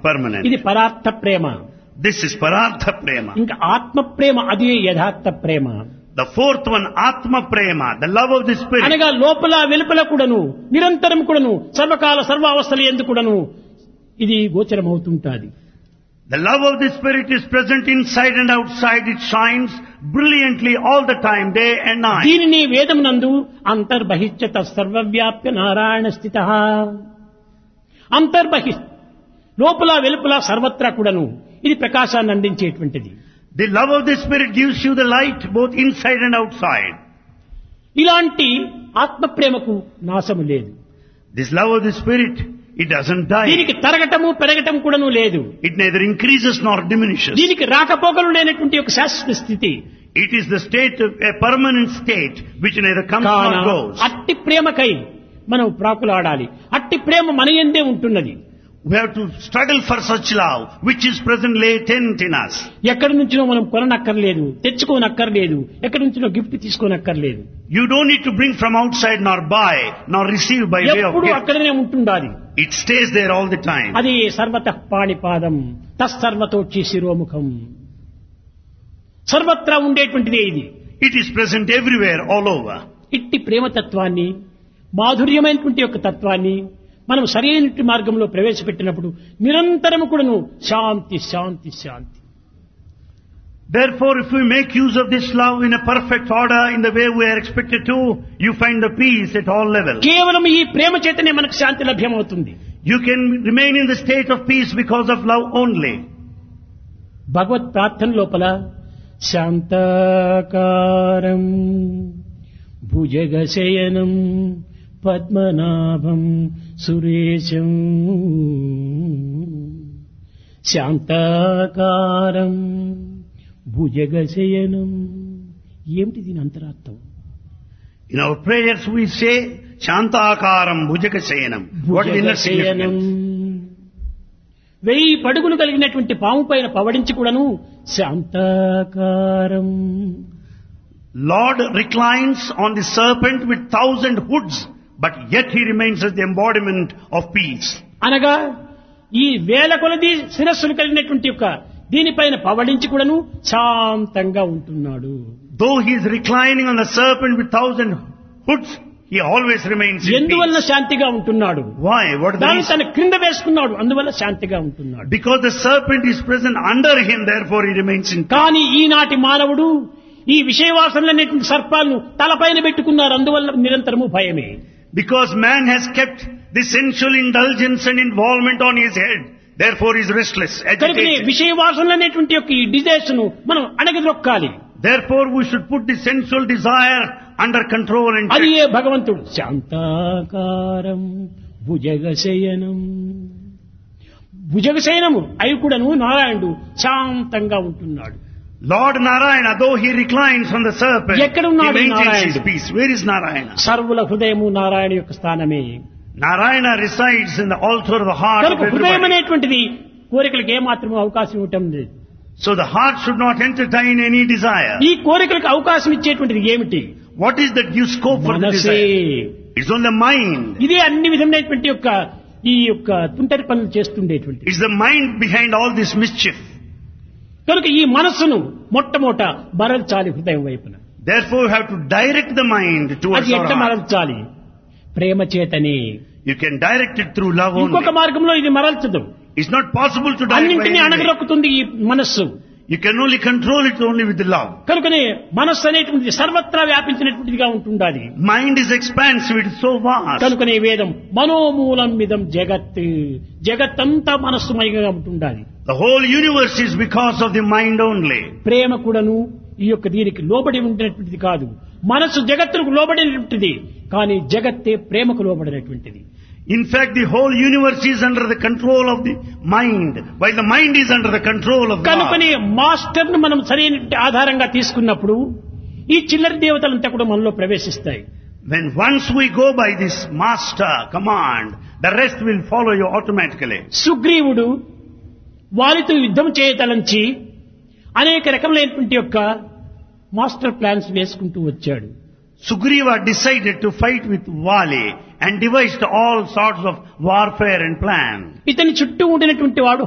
permanent. ఇది పరార్థ ప్రేమ This is Parartha Prema. ఇంకా ఆత్మ ప్రేమ అది యథార్థ ప్రేమ The fourth one, Atma Prema, the love of the spirit. అనగా లోపల వెలుపల కూడాను నిరంతరం కూడాను సర్వకాల సర్వావస్థలు ఎందుకు కూడాను ఇది గోచరమవుతుంటాది The love of the spirit is present inside and outside. It shines brilliantly all the time, day and night. దీనిని వేదమునందు అంతర్బహిష్యత సర్వవ్యాప్య నారాయణ స్థిత అంతర్బహి లోపల వెలుపల సర్వత్రా కూడాను ఇది ప్రకాశాన్ని అందించేటువంటిది The love of the spirit gives you the light both inside and outside. ఇలాంటి ఆత్మ ప్రేమకు నాశము లేదు This love of the spirit, it doesn't die. దీనికి తరగటము పెరగటం కూడాను లేదు It neither increases nor diminishes. దీనికి రాకపోకలు లేనటువంటి ఒక శాశ్వత స్థితి It is the state of a permanent state which neither comes కాన nor goes. అట్టి ప్రేమకై మనం ప్రాకులాడాలి అట్టి ప్రేమ మన ఎందే ఉంటున్నది We have to struggle for such love which is present latent in us. ఎక్కడి నుంచినో మనం కొననక్కర్లేదు తెచ్చుకోనక్కర్లేదు ఎక్కడి నుంచినో గిఫ్ట్ తీసుకోనక్కర్లేదు You don't need to bring from outside nor buy nor receive by way of ఎప్పుడు gift. అక్కడనే ఉంటుండాలి It stays there all the time. అది సర్వత పాణిపాదం తస్సర్వతోచి శిరోముఖం సర్వత్రా ఉండేటువంటిదే ఇది It is present everywhere, all over. ఇట్టి ప్రేమతత్వాన్ని మాధుర్యమైనటువంటి యొక్క తత్వాన్ని మనం సరైన మార్గంలో ప్రవేశపెట్టినప్పుడు నిరంతరం కూడాను శాంతి శాంతి శాంతి Therefore, if we make use of this love in a perfect order, in the way we are expected to, you find the peace at all levels. కేవలం ఈ ప్రేమ చేతనే మనకు శాంతి లభ్యమవుతుంది You can remain in the state of peace because of love only. భగవత్ ప్రార్థన లోపల శాంతాకారం భుజగశయనం పద్మనాభం సురేశం శాంతాకారం భుజగశయనం ఏమిటి దీని అంతరార్థం In our prayers we say, Shantakaram Bhujakasayanam. What is the inner భుజగశయనం significance? వెయ్యి పడుగులు కలిగినటువంటి పాము పైన పవడించి కూడాను శాంతాకారం Lord reclines on the serpent with thousand hoods, but yet he remains as the embodiment of peace. అనగా ఈ వేల కొలది శిరస్సులు కలిగినటువంటి యొక్క దీనిపైన పవడించి కూడాను శాంతంగా ఉంటున్నాడు Though he is reclining on the serpent with thousand hoods, he always remains in ఎందువల్ల peace. శాంతిగా ఉంటున్నాడు Why? What is the దాన్ని reason? తన క్రింద వేసుకున్నాడు అందువల్ల శాంతిగా ఉంటున్నాడు Because the serpent is present under him, therefore he remains in peace. కానీ ఈనాటి మానవుడు ఈ విషయవాసనలనేటువంటి సర్పాలను తలపైన పెట్టుకున్నారు అందువల్ల నిరంతరము భయమే Because man has kept the sensual indulgence and involvement on his head, therefore he is restless, కనుకనే agitated. విషయవాసనలనేటువంటి యొక్క ఈ డిజైర్స్ ను మనం అణగదొక్కాలి Therefore we should put the sensual desire under control and అది check. ఏ భగవంతుడు శాంతాకారం భుజగశయనం భుజగశయనము అయి కూడాను నారాయణుడు శాంతంగా ఉంటున్నాడు Lord Narayana, though he reclines on the serpent, he ఎక్కడున్నాడు ఈ maintains his నారాయణుడు? peace. Where is Narayana? సర్వుల హృదయము నారాయణ యొక్క స్థానమే Narayana resides in the altar of the heart of కనుక హృదయం everybody. అనేటువంటిది కోరికలకు ఏమాత్రం అవకాశం ఇవ్వటం లేదు So the heart should not entertain any desire. ఈ కోరికలకు అవకాశం ఇచ్చేటువంటిది ఏమిటి What is that give scope for the మనసే desire? It's on the mind. ఇదే అన్ని విధమైనటువంటి యొక్క ఈ యొక్క తుంటరి పనులు చేస్తుండేటువంటి It's the mind behind all this mischief. కనుక ఈ మనస్సును మొట్టమొదట మరల్చాలి హృదయం వైపున Therefore you have to direct the mind towards అది our ఎట్లా heart. మరల్చాలి ప్రేమ చేతనే You can direct it through love ఇంకొక only. మార్గంలో ఇది మరల్చదు It's not possible to direct by అన్నింటినీ any way. అణగరొక్కుతుంది ఈ మనస్సు You can only control it only with the love. కనుకనే మనస్సు అనేటువంటిది సర్వత్రా వ్యాపించినటువంటిదిగా ఉంటుండాలి Mind is expansive, it is so vast. కనుకనే వేదం మనోమూలం మిదం జగత్ జగత్తంతా మనస్సుమయంగా ఉంటుండాలి The whole universe is because of the mind only. ప్రేమ కూడాను ఈ యొక్క దీనికి లోబడి ఉండినటువంటిది కాదు మనస్సు జగత్తుకు లోబడినటువంటిది కానీ జగత్తే ప్రేమకు లోబడినటువంటిది In fact, the whole universe is under the control of the mind, while the mind is under the control of కనుకనే God. మాస్టర్ ను మనం సరైన ఆధారంగా తీసుకున్నప్పుడు ఈ చిల్లర దేవతలంతా కూడా మనలో ప్రవేశిస్తాయి When once we go by this master command, the rest will follow you automatically. సుగ్రీవుడు వారితో యుద్ధం చేయతలంచి అనేక రకములైనటువంటి యొక్క మాస్టర్ ప్లాన్స్ వేసుకుంటూ వచ్చాడు Sugriva decided to fight with Vali and devised all sorts of warfare and plan. ఇతని చుట్టూ ఉండినటువంటి వాడు